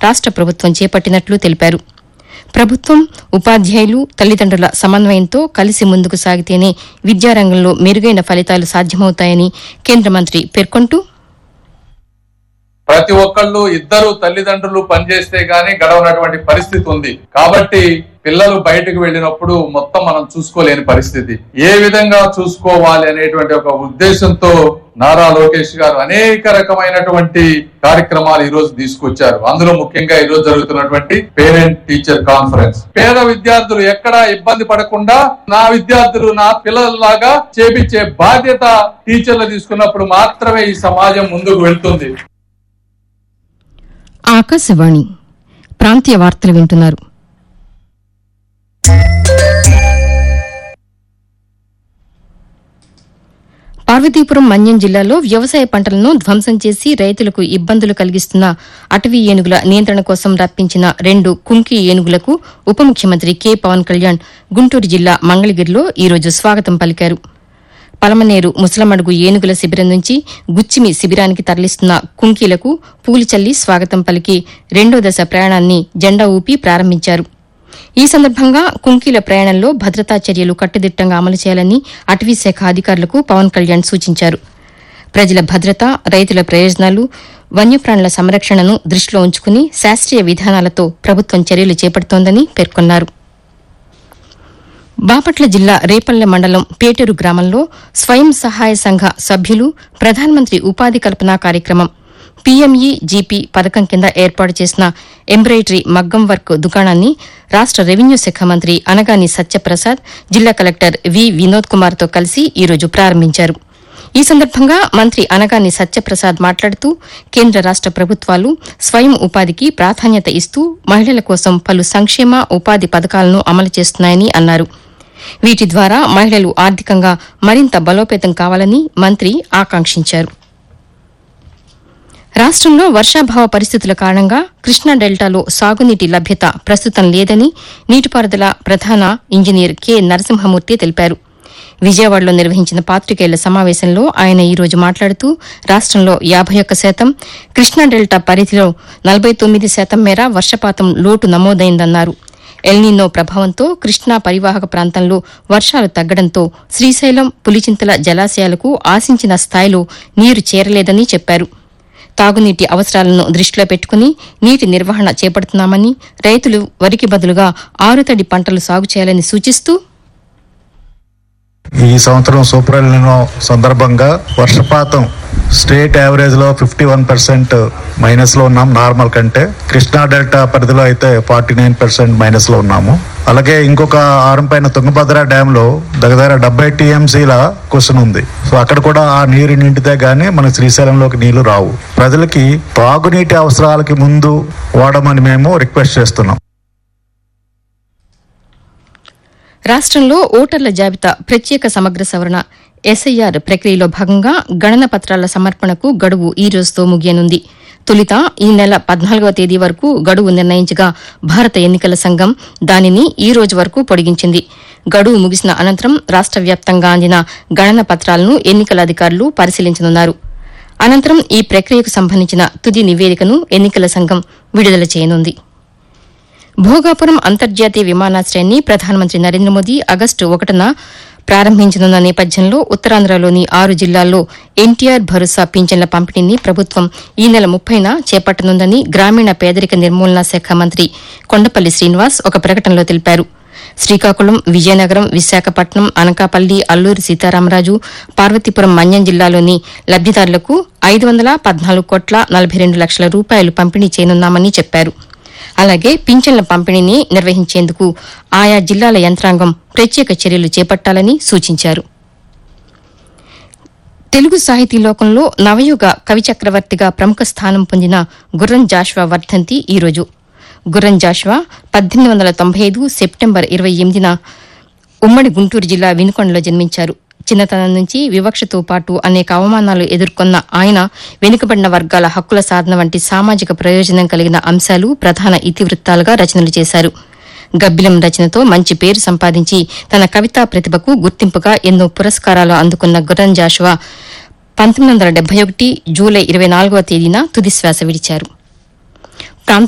రాష్ట ప్రభుత్వం చేపట్టినట్లు తెలిపారు ప్రభుత్వం ఉపాధ్యాయులు తల్లిదండ్రుల సమన్వయంతో కలిసి ముందుకు సాగితేనే విద్యారంగంలో మెరుగైన ఫలితాలు సాధ్యమవుతాయని కేంద్ర మంత్రి పేర్కొంటూ ప్రతి ఒక్కళ్ళు ఇద్దరు తల్లిదండ్రులు పనిచేస్తే గానీ గడవనటువంటి పరిస్థితి ఉంది కాబట్టి పిల్లలు బయటకు వెళ్ళినప్పుడు మొత్తం మనం చూసుకోలేని పరిస్థితి ఏ విధంగా చూసుకోవాలి అనేటువంటి ఒక ఉద్దేశంతో నారా లోకేష్ గారు అనేక రకమైనటువంటి కార్యక్రమాలు ఈ రోజు తీసుకొచ్చారు అందులో ముఖ్యంగా ఈ రోజు జరుగుతున్నటువంటి పేరెంట్ టీచర్ కాన్ఫరెన్స్ పేద విద్యార్థులు ఎక్కడా ఇబ్బంది పడకుండా నా విద్యార్థులు నా పిల్లలలాగా చేపించే బాధ్యత టీచర్లు తీసుకున్నప్పుడు మాత్రమే ఈ సమాజం ముందుకు వెళ్తుంది ఆకాశవాణి ప్రాంతీయ వార్తలు వింటున్నారు పార్వతీపురం మన్యం జిల్లాలో వ్యవసాయ పంటలను ధ్వంసం చేసి రైతులకు ఇబ్బందులు కలిగిస్తున్న అటవీ ఏనుగుల నియంత్రణ కోసం రప్పించిన రెండు కుంకి ఏనుగులకు ఉప ముఖ్యమంత్రి కె పవన్ కళ్యాణ్ గుంటూరు జిల్లా మంగళగిరిలో ఈరోజు స్వాగతం పలికారు పలమనేరు ముసలమడుగు ఏనుగుల శిబిరం నుంచి గుచ్చిమి శిబిరానికి తరలిస్తున్న కుంకీలకు పూలు చల్లి స్వాగతం పలికి రెండో దశ ప్రయాణాన్ని జెండా ఊపి ప్రారంభించారు ఈ సందర్భంగా కుంకీల ప్రయాణంలో భద్రతా చర్యలు కట్టుదిట్టంగా అమలు చేయాలని అటవీశాఖ అధికారులకు పవన్ కళ్యాణ్ సూచించారు ప్రజల భద్రత రైతుల ప్రయోజనాలు వన్యప్రాణుల సంరక్షణను దృష్టిలో ఉంచుకుని శాస్త్రీయ విధానాలతో ప్రభుత్వం చర్యలు చేపడుతోందని పేర్కొన్నారు బాపట్ల జిల్లా రేపల్లె మండలం పేటూరు గ్రామంలో స్వయం సహాయ సంఘ సభ్యులు ప్రధానమంత్రి ఉపాధి కల్పన కార్యక్రమం పీఎంఈ జీపీ పథకం కింద ఏర్పాటు చేసిన ఎంబ్రాయిడరీ మగ్గం వర్క్ దుకాణాన్ని రాష్ట రెవెన్యూ శాఖ మంత్రి అనగాని సత్యప్రసాద్ జిల్లా కలెక్టర్ వి వినోద్ కుమార్తో కలిసి ఈరోజు ప్రారంభించారు ఈ సందర్భంగా మంత్రి అనగాని సత్యప్రసాద్ మాట్లాడుతూ కేంద్ర రాష్ట ప్రభుత్వాలు స్వయం ఉపాధికి ప్రాధాన్యత ఇస్తూ మహిళల కోసం పలు సంక్షేమ ఉపాధి పథకాలను అమలు చేస్తున్నాయని అన్నారు వీటి ద్వారా మహిళలు ఆర్థికంగా మరింత బలోపేతం కావాలని మంత్రి ఆకాంక్షించారు రాష్టంలో వర్షాభావ పరిస్థితుల కారణంగా కృష్ణా డెల్టాలో సాగునీటి లభ్యత ప్రస్తుతం లేదని నీటిపారుదల ప్రధాన ఇంజనీర్ కె నరసింహమూర్తి తెలిపారు విజయవాడలో నిర్వహించిన పాతికేయుల సమావేశంలో ఆయన ఈ రోజు మాట్లాడుతూ రాష్టంలో యాబై ఒక్క శాతం కృష్ణా డెల్టా పరిధిలో నలభై తొమ్మిది శాతం మేర వర్షపాతం లోటు నమోదైందన్నారు ఎల్నీనో ప్రభావంతో కృష్ణా పరివాహక ప్రాంతంలో వర్షాలు తగ్గడంతో శ్రీశైలం పులిచింతల జలాశయాలకు ఆశించిన స్థాయిలో నీరు చేరలేదని చెప్పారు తాగునీటి అవసరాలను దృష్టిలో పెట్టుకుని నీటి నిర్వహణ చేపడుతున్నామని రైతులు వరికి బదులుగా ఆరుతడి పంటలు సాగు చేయాలని సూచిస్తూ ఈ సంవత్సరం సూపర్ ఎల్నినో సందర్భంగా వర్షపాతం స్టేట్ యావరేజ్ లో ఫిఫ్టీ వన్ పర్సెంట్ మైనస్ లో ఉన్నాం నార్మల్ కంటే కృష్ణా డెల్టా పరిధిలో అయితే ఫార్టీ నైన్ పర్సెంట్ మైనస్ లో ఉన్నాము అలాగే ఇంకొక ఆరం పైన తుంగభద్ర డ్యామ్ లో దగ్గర డెబ్బై టీఎంసీల క్వశ్చన్ ఉంది సో అక్కడ కూడా ఆ నీరు నిండితే గానీ మన శ్రీశైలంలోకి నీళ్లు రావు ప్రజలకి తాగునీటి అవసరాలకి ముందు వాడమని మేము రిక్వెస్ట్ చేస్తున్నాం రాష్టంలో ఓటర్ల జాబితా ప్రత్యేక సమగ్ర సవరణ ఎస్ఐఆర్ ప్రక్రియలో భాగంగా గణన పత్రాల సమర్పణకు గడువు ఈ రోజుతో ముగియనుంది తొలిత ఈ నెల పద్నాలుగవ తేదీ వరకు గడువు నిర్ణయించగా భారత ఎన్నికల సంఘం దానిని ఈ రోజు వరకు పొడిగించింది గడువు ముగిసిన అనంతరం రాష్ట వ్యాప్తంగా అందిన గణన పత్రాలను ఎన్నికల అధికారులు పరిశీలించనున్నారు అనంతరం ఈ ప్రక్రియకు సంబంధించిన తుది నివేదికను ఎన్నికల సంఘం విడుదల చేయనుంది భోగాపురం అంతర్జాతీయ విమానాశ్రయాన్ని ప్రధానమంత్రి నరేంద్ర మోదీ ఆగస్టు ఒకటిన ప్రారంభించనున్న నేపథ్యంలో ఉత్తరాంధ్రలోని ఆరు జిల్లాల్లో ఎన్టీఆర్ భరోసా పింఛన్ల పంపిణీని ప్రభుత్వం ఈ నెల ముప్పైన చేపట్టనుందని గ్రామీణ పేదరిక నిర్మూలనా శాఖ మంత్రి కొండపల్లి శ్రీనివాస్ ఒక ప్రకటనలో తెలిపారు శ్రీకాకుళం విజయనగరం విశాఖపట్నం అనకాపల్లి అల్లూరి సీతారామరాజు పార్వతీపురం మన్యం జిల్లాలోని లబ్దిదారులకు ఐదు వందల పద్నాలుగు కోట్ల నలభై రెండు లక్షల రూపాయలు పంపిణీ చేయనున్నామని చెప్పారు అలాగే పింఛన్ల పంపిణీని నిర్వహించేందుకు ఆయా జిల్లాల యంత్రాంగం ప్రత్యేక చర్యలు చేపట్టాలని సూచించారు తెలుగు సాహితీ లోకంలో నవయుగ కవి చక్రవర్తిగా ప్రముఖ స్థానం పొందిన గుర్రం జాషువా వర్ధంతి ఈరోజు గుర్రం జాషువా పద్దెనిమిది వందల తొంభై ఐదు సెప్టెంబర్ ఇరవై ఎనిమిదిన ఉమ్మడి గుంటూరు జిల్లా వినుకొండలో జన్మించారు చిన్నతనం నుంచి వివక్షతో పాటు అనేక అవమానాలు ఎదుర్కొన్న ఆయన వెనుకబడిన వర్గాల హక్కుల సాధన వంటి సామాజిక ప్రయోజనం కలిగిన అంశాలు ప్రధాన ఇతివృత్తాలుగా రచనలు చేశారు గబ్బిలం రచనతో మంచి పేరు సంపాదించి తన కవితా ప్రతిభకు గుర్తింపుగా ఎన్నో పురస్కారాలు అందుకున్న గుర్రం జాషువా పంతొమ్మిది వందల డెబ్బై ఒకటి జూలై ఇరవై నాలుగవ తేదీన తుదిశ్వాస విడిచారు